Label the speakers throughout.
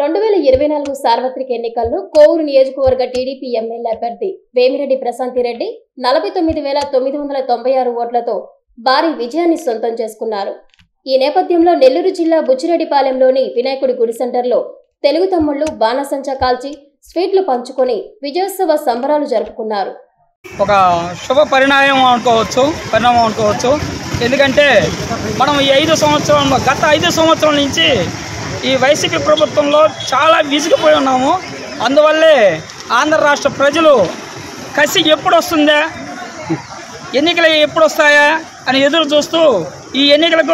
Speaker 1: రెండు వేల ఇరవై నాలుగు సార్వత్రిక ఎన్నికల్లో కోవూరు నియోజకవర్గ టీడీపీ ఎమ్మెల్యే అభ్యర్థి వేమిరెడ్డి ప్రశాంతిరెడ్డి నలభై తొమ్మిది వేల తొమ్మిది వందల తొంభై ఆరు ఓట్లతో భారీ విజయాన్ని సొంతం చేసుకున్నారు ఈ నేపథ్యంలో నెల్లూరు జిల్లా బుచ్చిరెడ్డిపాలెంలోని వినాయకుడి గుడి సెంటర్లో తెలుగు తమ్ముళ్లు బాణసంచా కాల్చి స్వీట్లు పంచుకొని విజయోత్సవ సంబరాలు జరుపుకున్నారు
Speaker 2: ఒక శుభ పరిణామం అనుకోవచ్చు పరిణామం అనుకోవచ్చు ఎందుకంటే మనం ఈ ఐదు సంవత్సరం గత ఐదు సంవత్సరాల నుంచి ఈ వైసీపీ ప్రభుత్వంలో చాలా విసిగిపోయి ఉన్నాము అందువల్లే ఆంధ్ర రాష్ట్ర ప్రజలు కసి ఎప్పుడు వస్తుందా ఎన్నికలు ఎప్పుడు వస్తాయా అని ఎదురు చూస్తూ ఈ ఎన్నికలకు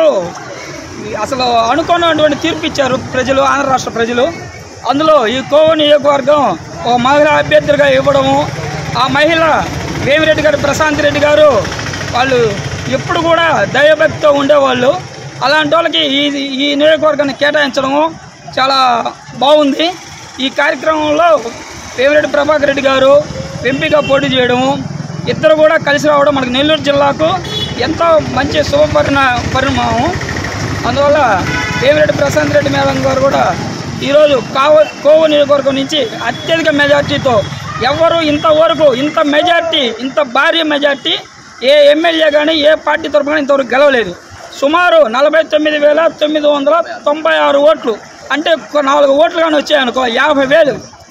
Speaker 2: అసలు అనుకున్నటువంటి తీర్పు ఇచ్చారు ప్రజలు ఆంధ్ర రాష్ట్ర ప్రజలు అందులో ఈ కోవ నియోజకవర్గం ఒక మహిళా అభ్యర్థిగా ఇవ్వడము ఆ మహిళ వేమిరెడ్డి గారు ప్రశాంత్ రెడ్డి గారు వాళ్ళు ఎప్పుడు కూడా దైవభక్తితో ఉండేవాళ్ళు అలాంటి వాళ్ళకి ఈ ఈ నియోజకవర్గాన్ని కేటాయించడము చాలా బాగుంది ఈ కార్యక్రమంలో వేమిరెడ్డి ప్రభాకర్ రెడ్డి గారు ఎంపీగా పోటీ చేయడము ఇద్దరు కూడా కలిసి రావడం మనకు నెల్లూరు జిల్లాకు ఎంతో మంచి శుభ పరిణా పరిణామం అందువల్ల వేమిరెడ్డి ప్రశాంత్ రెడ్డి మేడం గారు కూడా ఈరోజు కావ కోవ నియోజకవర్గం నుంచి అత్యధిక మెజార్టీతో ఎవరు ఇంతవరకు ఇంత మెజార్టీ ఇంత భారీ మెజార్టీ ఏ ఎమ్మెల్యే కానీ ఏ పార్టీ తరఫున ఇంతవరకు గెలవలేదు సుమారు నలభై తొమ్మిది వేల తొమ్మిది వందల తొంభై ఆరు ఓట్లు అంటే ఒక నాలుగు ఓట్లు కానీ వచ్చాయనుకో యాభై వేలు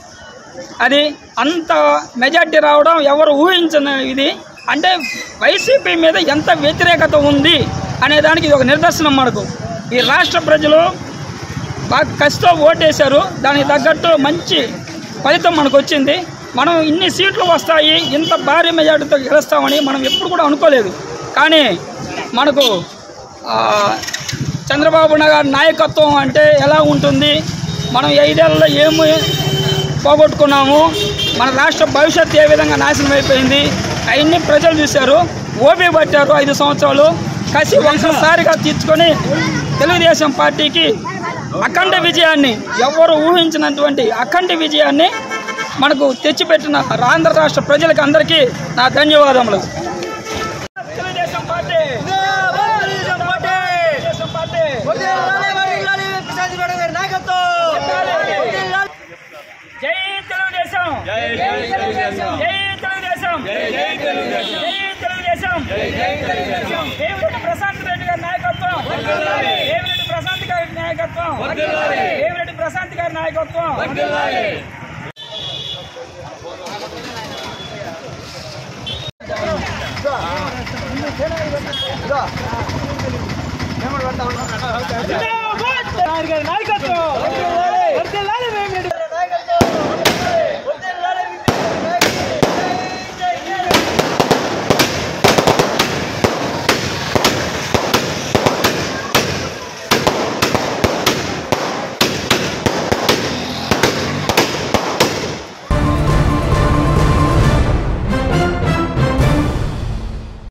Speaker 2: అది అంత మెజార్టీ రావడం ఎవరు ఊహించిన ఇది అంటే వైసీపీ మీద ఎంత వ్యతిరేకత ఉంది అనే దానికి ఇది ఒక నిదర్శనం మనకు ఈ రాష్ట్ర ప్రజలు బాగా కసితో ఓటేశారు దానికి తగ్గట్టు మంచి ఫలితం మనకు వచ్చింది మనం ఇన్ని సీట్లు వస్తాయి ఇంత భారీ మెజార్టీతో గెలుస్తామని మనం ఎప్పుడు కూడా అనుకోలేదు కానీ మనకు ఆ, చంద్రబాబు నాయుడు నాయకత్వం అంటే ఎలా ఉంటుంది మనం ఈ ఐదేళ్లలో ఏమి పోగొట్టుకున్నాము మన రాష్ట్ర భవిష్యత్తు ఏ విధంగా నాశనం అయిపోయింది అవన్నీ ప్రజలు చూశారు ఓపీ పట్టారు ఐదు సంవత్సరాలు కసి ఒక్కసారిగా తీర్చుకొని తెలుగుదేశం పార్టీకి అఖండ విజయాన్ని ఎవరు ఊహించినటువంటి అఖండ విజయాన్ని మనకు తెచ్చిపెట్టిన ఆంధ్ర రాష్ట్ర ప్రజలకు అందరికీ నా ధన్యవాదములు తెలుగుదేశం పార్టీ తెలుగుదేశం పార్టీ జై తెలుగుదేశం జై తెలుగుదేశం జై తెలుగుదేశం జై తెలుగుదేశం జై తెలుగుదేశం దేవిరెడ్డి ప్రశాంత్ రెడ్డి గారి నాయకత్వం దేవిరెడ్డి ప్రశాంత్ గారి నాయకత్వం దేవిరెడ్డి ప్రశాంత్ గారి నాయకత్వం నాయకత్వం